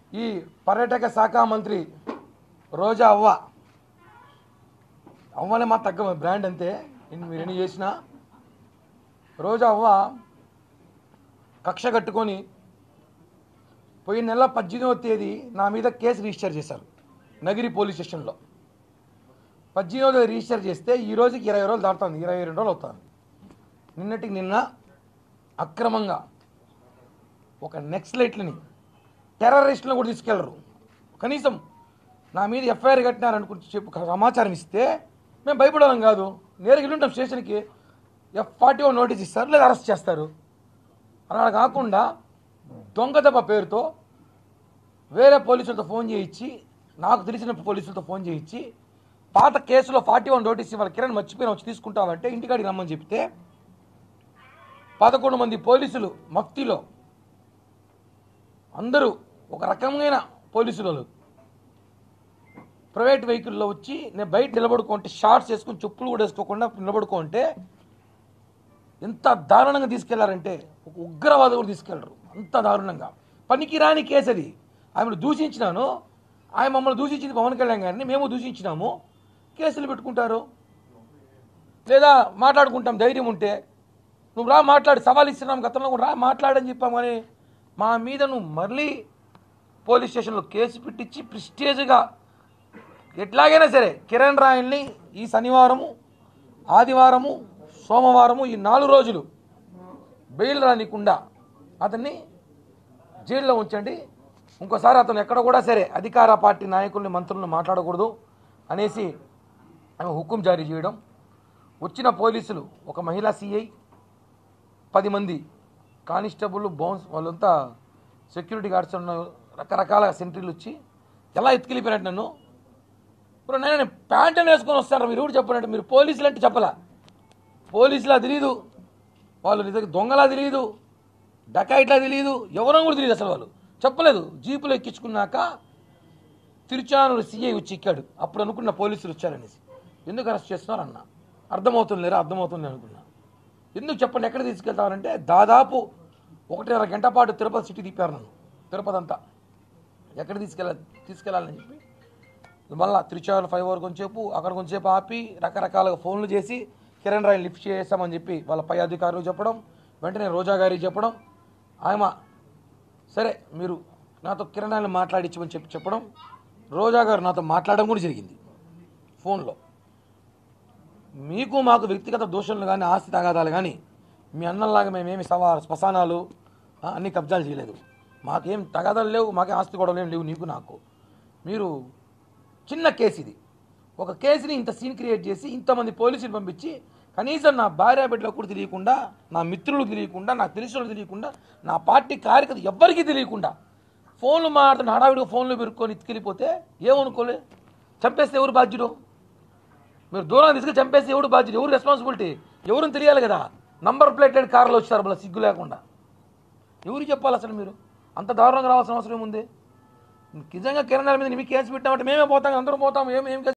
ఈ పర్యాటక శాఖ మంత్రి రోజా అవ్వ అవ్వనే మా తగ్గ బ్రాండ్ అంతే ఇన్ని మీరు ఎన్ని చేసినా రోజా అవ్వ కక్ష కట్టుకొని పోయిన నెల పద్దెనిమిదవ తేదీ నా మీద కేసు రిజిస్టర్ చేశారు నగిరి పోలీస్ స్టేషన్లో పద్దెనిమిదవ తేదీ రిజిస్టర్ చేస్తే ఈ రోజుకి ఇరవై రోజులు దాటుతుంది ఇరవై రెండు రోజులు అవుతుంది నిన్నటికి నిన్న అక్రమంగా ఒక నెక్స్లైట్లని టెర్రరిస్టులను కూడా తీసుకెళ్లరు కనీసం నా మీద ఎఫ్ఐఆర్ కట్టినారనుకుంటే చెప్పు సమాచారం ఇస్తే మేము భయపడడం కాదు నేరుగా వెళ్ళి ఉంటాం స్టేషన్కి ఎఫ్ ఫార్టీ వన్ నోటీస్ ఇస్తారు లేదా అరెస్ట్ చేస్తారు అలా కాకుండా దొంగదెబ్బ పేరుతో వేరే పోలీసులతో ఫోన్ చేయించి నాకు తెలిసిన పోలీసులతో ఫోన్ చేయించి పాత కేసులో ఫార్టీ వన్ నోటీస్ ఇవాళ కిరణ్ మర్చిపోయిన వచ్చి తీసుకుంటామంటే ఇంటికాడికి రమ్మని చెప్తే పదకొండు మంది పోలీసులు మఫ్తీలో అందరూ ఒక రకమైన పోలీసులు వాళ్ళు. ప్రైవేట్ వెహికల్లో వచ్చి నేను బయట నిలబడుకుంటే షార్ట్స్ వేసుకుని చెప్పులు కూడా వేసుకోకుండా నిలబడుకుంటే ఎంత దారుణంగా తీసుకెళ్లారంటే ఒక ఉగ్రవాద కూడా తీసుకెళ్లరు అంత దారుణంగా పనికిరాని కేసు అది ఆమెను దూషించినాను ఆయన మమ్మల్ని దూషించింది పవన్ కళ్యాణ్ గారిని మేము దూషించినాము కేసులు పెట్టుకుంటారు లేదా మాట్లాడుకుంటాం ధైర్యం ఉంటే నువ్వు రా మాట్లాడు సవాల్ ఇస్తున్నాం గతంలో కూడా రా మాట్లాడని చెప్పాం కానీ మా మీద నువ్వు మళ్ళీ పోలీస్ స్టేషన్లో కేసు పెట్టించి ప్రిస్టేజ్గా ఎట్లాగైనా సరే కిరణ్ రాయల్ని ఈ శనివారము ఆదివారము సోమవారము ఈ నాలుగు రోజులు బెయిల్ రానికుండా అతన్ని జైల్లో ఉంచండి ఇంకోసారి అతను ఎక్కడ కూడా సరే అధికార పార్టీ నాయకుల్ని మంత్రులను మాట్లాడకూడదు అనేసి ఆమె హుకుం జారీ చేయడం వచ్చిన పోలీసులు ఒక మహిళా సిఐ పది మంది కానిస్టేబుల్ బౌన్స్ వాళ్ళంతా సెక్యూరిటీ గార్డ్స్ ఉన్న రకరకాల సెంట్రీలు వచ్చి ఎలా ఎత్తుకెళ్ళిపోయినట్టు నన్ను ఇప్పుడు నేను ప్యాంట్ వేసుకొని వస్తాను మీరు కూడా చెప్పినట్టు మీరు పోలీసులు అంటే చెప్పలా పోలీసులా తెలియదు వాళ్ళు నిజంగా దొంగలా తెలియదు డకాయిట్లా తెలియదు ఎవరో కూడా తెలియదు అసలు వాళ్ళు చెప్పలేదు జీపులో ఎక్కించుకున్నాక తిరుచానూరు సీఐ వచ్చి ఎక్కాడు అప్పుడు అనుకున్న పోలీసులు వచ్చారనేసి ఎందుకు అరెస్ట్ చేస్తున్నారు అన్న అర్థమవుతుంది లేరా అర్థమవుతుంది అనుకున్నా ఎందుకు చెప్పండి ఎక్కడ తీసుకెళ్తారంటే దాదాపు ఒకటిన్నర గంట పాటు తిరుపతి సిటీ తిప్పారు నన్ను తిరుపతి అంతా ఎక్కడ తీసుకెళ్ళాలి తీసుకెళ్ళాలని చెప్పి మళ్ళా తిరుచానూరు ఫైవ్ వరకు కొంచెంసేపు అక్కడ కొంచెంసేపు ఆపి రకరకాలుగా ఫోన్లు చేసి కిరణ్ రాయ్ లిఫ్ట్ చేస్తామని చెప్పి వాళ్ళ పై అధికారులు చెప్పడం వెంటనే రోజా గారికి చెప్పడం ఆమె సరే మీరు నాతో కిరణ్ రాయలు మాట్లాడించమని చెప్పి చెప్పడం రోజా గారు నాతో మాట్లాడడం కూడా జరిగింది ఫోన్లో మీకు మాకు వ్యక్తిగత దోషణలు కానీ ఆస్తి తగాదాలు కానీ మీ అన్నల్లాగా మేమేమి సవా శ్మశానాలు ఆ, అన్ని కబ్జాలు చేయలేదు మాకేం తగాదాలు లేవు మాకేం ఆస్తి గొడవలు ఏం లేవు నీకు నాకు మీరు చిన్న కేసు ఇది ఒక కేసుని ఇంత సీన్ క్రియేట్ చేసి ఇంతమంది పోలీసులు పంపించి కనీసం నా భార్య బిడ్డలకు కూడా తెలియకుండా నా మిత్రులకు తెలియకుండా నాకు తెలిసిన వాళ్ళకి తెలియకుండా నా పార్టీ కార్యకర్త ఎవ్వరికీ తెలియకుండా ఫోన్లు మాట్లాడుతున్న హడావిడిగా ఫోన్లు పెరుక్కొని ఎత్తుకెళ్ళిపోతే ఏమనుకోలే చంపేస్తే ఎవరు బాధ్యుడు మీరు దూరం తీసుకుని చంపేస్తే ఎవడు బాధ్యుడు ఎవరు రెస్పాన్సిబిలిటీ ఎవరు తెలియాలి కదా నంబర్ ప్లేట్ లేని కార్లు వచ్చారు మళ్ళీ సిగ్గు లేకుండా ఎవరు చెప్పాలి అసలు మీరు అంత దారుణంగా రావాల్సిన అవసరం ఏముంది నిజంగా కిరణాల మీద మీకు కేసు పెట్టామంటే మేమే పోతాం అందరూ పోతాం ఏం ఏం కేసు